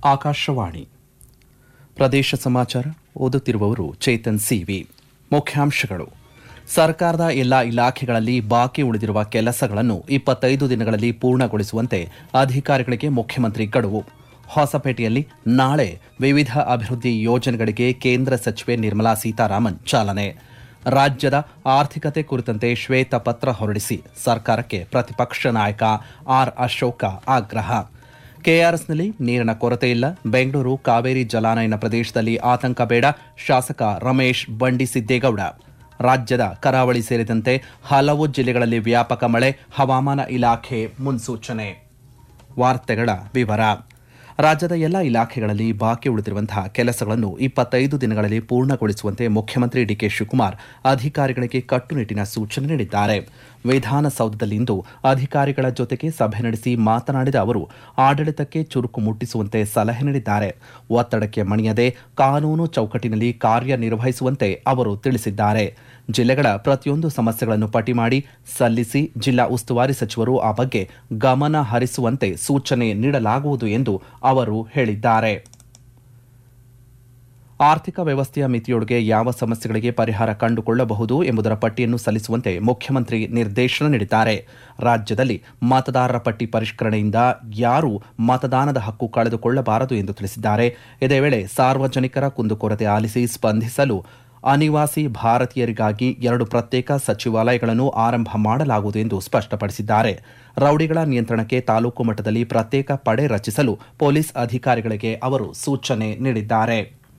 ಆಕಾಶವಾಣಿ ಪ್ರದೇಶ ಸಮಾಚಾರ ಓದುತ್ತಿರುವವರು ಚೇತನ್ ಸಿವಿ ಮುಖ್ಯಾಂಶಗಳು ಸರ್ಕಾರದ ಎಲ್ಲಾ ಇಲಾಖೆಗಳಲ್ಲಿ ಬಾಕಿ ಉಳಿದಿರುವ ಕೆಲಸಗಳನ್ನು ಇಪ್ಪತ್ತೈದು ದಿನಗಳಲ್ಲಿ ಪೂರ್ಣಗೊಳಿಸುವಂತೆ ಅಧಿಕಾರಿಗಳಿಗೆ ಮುಖ್ಯಮಂತ್ರಿ ಗಡುವು ಹೊಸಪೇಟೆಯಲ್ಲಿ ನಾಳೆ ವಿವಿಧ ಅಭಿವೃದ್ಧಿ ಯೋಜನೆಗಳಿಗೆ ಕೇಂದ್ರ ಸಚಿವೆ ನಿರ್ಮಲಾ ಸೀತಾರಾಮನ್ ಚಾಲನೆ ರಾಜ್ಯದ ಆರ್ಥಿಕತೆ ಕುರಿತಂತೆ ಶ್ವೇತಪತ್ರ ಹೊರಡಿಸಿ ಸರ್ಕಾರಕ್ಕೆ ಪ್ರತಿಪಕ್ಷ ನಾಯಕ ಆರ್ ಅಶೋಕ ಆಗ್ರಹ ಕೆಆರ್ಎಸ್ನಲ್ಲಿ ನೀರಿನ ಕೊರತೆ ಇಲ್ಲ ಬೆಂಗಳೂರು ಕಾವೇರಿ ಜಲಾನಯನ ಪ್ರದೇಶದಲ್ಲಿ ಆತಂಕ ಬೇಡ ಶಾಸಕ ರಮೇಶ್ ಬಂಡಿಸಿದ್ದೇಗೌಡ ರಾಜ್ಯದ ಕರಾವಳಿ ಸೇರಿದಂತೆ ಹಲವು ಜಿಲ್ಲೆಗಳಲ್ಲಿ ವ್ಯಾಪಕ ಮಳೆ ಹವಾಮಾನ ಇಲಾಖೆ ಮುನ್ಸೂಚನೆ ವಾರ್ತೆಗಳ ವಿವರ ರಾಜ್ಯದ ಎಲ್ಲ ಇಲಾಖೆಗಳಲ್ಲಿ ಬಾಕಿ ಉಳಿದಿರುವಂತಹ ಕೆಲಸಗಳನ್ನು ಇಪ್ಪತ್ತೈದು ದಿನಗಳಲ್ಲಿ ಪೂರ್ಣಗೊಳಿಸುವಂತೆ ಮುಖ್ಯಮಂತ್ರಿ ಡಿಕೆ ಶಿವಕುಮಾರ್ ಅಧಿಕಾರಿಗಳಿಗೆ ಕಟ್ಟುನಿಟ್ಟಿನ ಸೂಚನೆ ನೀಡಿದ್ದಾರೆ ವಿಧಾನಸೌಧದಲ್ಲಿಂದು ಅಧಿಕಾರಿಗಳ ಜೊತೆಗೆ ಸಭೆ ನಡೆಸಿ ಮಾತನಾಡಿದ ಅವರು ಆಡಳಿತಕ್ಕೆ ಚುರುಕು ಮುಟ್ಟಿಸುವಂತೆ ಸಲಹೆ ನೀಡಿದ್ದಾರೆ ಒತ್ತಡಕ್ಕೆ ಮಣಿಯದೆ ಕಾನೂನು ಚೌಕಟ್ಟಿನಲ್ಲಿ ಕಾರ್ಯನಿರ್ವಹಿಸುವಂತೆ ಅವರು ತಿಳಿಸಿದ್ದಾರೆ ಜಿಲ್ಲೆಗಳ ಪ್ರತಿಯೊಂದು ಸಮಸ್ಯೆಗಳನ್ನು ಪಟ್ಟಿ ಮಾಡಿ ಸಲ್ಲಿಸಿ ಜಿಲ್ಲಾ ಉಸ್ತುವಾರಿ ಸಚಿವರು ಆ ಬಗ್ಗೆ ಗಮನ ಹರಿಸುವಂತೆ ಸೂಚನೆ ನೀಡಲಾಗುವುದು ಎಂದು ಅವರು ಹೇಳಿದ್ದಾರೆ ಆರ್ಥಿಕ ವ್ಯವಸ್ಥೆಯ ಮಿತಿಯೊಳಗೆ ಯಾವ ಸಮಸ್ಯೆಗಳಿಗೆ ಪರಿಹಾರ ಕಂಡುಕೊಳ್ಳಬಹುದು ಎಂಬುದರ ಪಟ್ಟಿಯನ್ನು ಸಲ್ಲಿಸುವಂತೆ ಮುಖ್ಯಮಂತ್ರಿ ನಿರ್ದೇಶನ ನೀಡಿದ್ದಾರೆ ರಾಜ್ಯದಲ್ಲಿ ಮತದಾರರ ಪಟ್ಟಿ ಪರಿಷ್ಕರಣೆಯಿಂದ ಯಾರೂ ಮತದಾನದ ಹಕ್ಕು ಕಳೆದುಕೊಳ್ಳಬಾರದು ಎಂದು ತಿಳಿಸಿದ್ದಾರೆ ಇದೇ ವೇಳೆ ಸಾರ್ವಜನಿಕರ ಕುಂದುಕೊರತೆ ಆಲಿಸಿ ಸ್ಪಂದಿಸಲು ಅನಿವಾಸಿ ಭಾರತೀಯರಿಗಾಗಿ ಎರಡು ಪ್ರತ್ಯೇಕ ಸಚಿವಾಲಯಗಳನ್ನು ಆರಂಭ ಮಾಡಲಾಗುವುದು ಎಂದು ಸ್ಪಷ್ಟಪಡಿಸಿದ್ದಾರೆ ರೌಡಿಗಳ ನಿಯಂತ್ರಣಕ್ಕೆ ತಾಲೂಕು ಮಟ್ಟದಲ್ಲಿ ಪ್ರತ್ಯೇಕ ಪಡೆ ರಚಿಸಲು ಪೊಲೀಸ್ ಅಧಿಕಾರಿಗಳಿಗೆ ಅವರು ಸೂಚನೆ ನೀಡಿದ್ದಾರೆ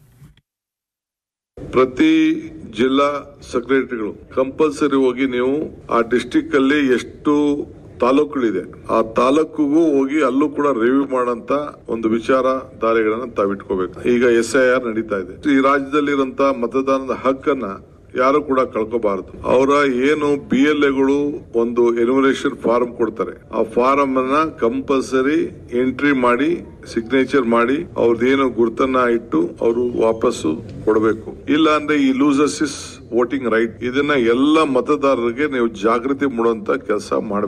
ಪ್ರತಿ ಜಿಲ್ಲಾ ಸೆಕ್ರೆಟರಿಗಳು ಕಂಪಲ್ಸರಿ ಹೋಗಿ ನೀವು ಆ ಡಿಸ್ಟಿಕ್ ಅಲ್ಲಿ ಎಷ್ಟು ತಾಲೂಕುಗಳಿದೆ ಆ ತಾಲೂಕಿಗೂ ಹೋಗಿ ಅಲ್ಲೂ ಕೂಡ ರಿವ್ಯೂ ಮಾಡಂತ ಒಂದು ವಿಚಾರ ದಾರಿಗಳನ್ನ ತಾವಿಟ್ಕೋಬೇಕು ಈಗ ಎಸ್ ಐ ಆರ್ ನಡೀತಾ ಇದೆ ಈ ರಾಜ್ಯದಲ್ಲಿರುವಂತ ಮತದಾನದ ಹಕ್ಕನ್ನ ಯಾರು ಕೂಡ ಕಳ್ಕೋಬಾರದು ಅವರ ಏನು ಬಿ ಎಲ್ ಎಗಳು ಒಂದು ಎನ್ಯುಮರೇಷನ್ ಫಾರ್ಮ್ ಕೊಡ್ತಾರೆ ಆ ಫಾರಂ ಅನ್ನ ಕಂಪಲ್ಸರಿ ಎಂಟ್ರಿ ಮಾಡಿ ಸಿಗ್ನೇಚರ್ ಮಾಡಿ ಅವ್ರದ್ದೇನು ಗುರುತನ್ನ ಇಟ್ಟು ಅವರು ವಾಪಸ್ಸು ಕೊಡಬೇಕು ಇಲ್ಲ ಅಂದ್ರೆ ಈ ಲೂಸಸ್ ಇಸ್ ವೋಟಿಂಗ್ ರೈಟ್ ಇದನ್ನ ಎಲ್ಲ ಮತದಾರರಿಗೆ ನೀವು ಜಾಗೃತಿ ಮೂಡುವಂತ ಕೆಲಸ ಮಾಡಬೇಕು